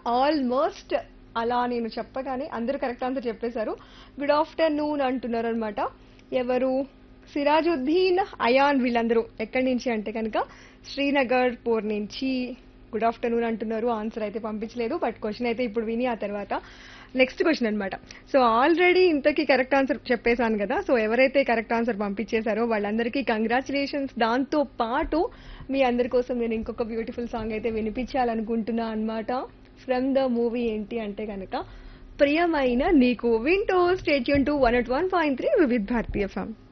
almost అలా నేను చెప్పగానే అందరూ కరెక్ట్ ఆన్సర్ చెప్పేశారు గుడ్ ఆఫ్టర్నూన్ అంటున్నారు అనమాట ఎవరు సిరాజుద్దీన్ అయాన్ వీళ్ళందరూ ఎక్కడి నుంచి అంటే కనుక శ్రీనగర్ పోర్ నుంచి గుడ్ ఆఫ్టర్నూన్ అంటున్నారు ఆన్సర్ అయితే పంపించలేదు బట్ క్వశ్చన్ అయితే ఇప్పుడు విని ఆ తర్వాత నెక్స్ట్ క్వశ్చన్ అన్నమాట సో ఆల్రెడీ ఇంతకీ కరెక్ట్ ఆన్సర్ చెప్పేశాను కదా సో ఎవరైతే కరెక్ట్ ఆన్సర్ పంపించేశారో వాళ్ళందరికీ కంగ్రాచులేషన్స్ దాంతో పాటు మీ అందరి కోసం నేను ఇంకొక బ్యూటిఫుల్ సాంగ్ అయితే వినిపించాలనుకుంటున్నా అన్నమాట ఫ్రమ్ ద మూవీ ఏంటి అంటే కనుక ప్రియమైన నీకు వింటో stay tuned to one at one point three Vividh Bharati form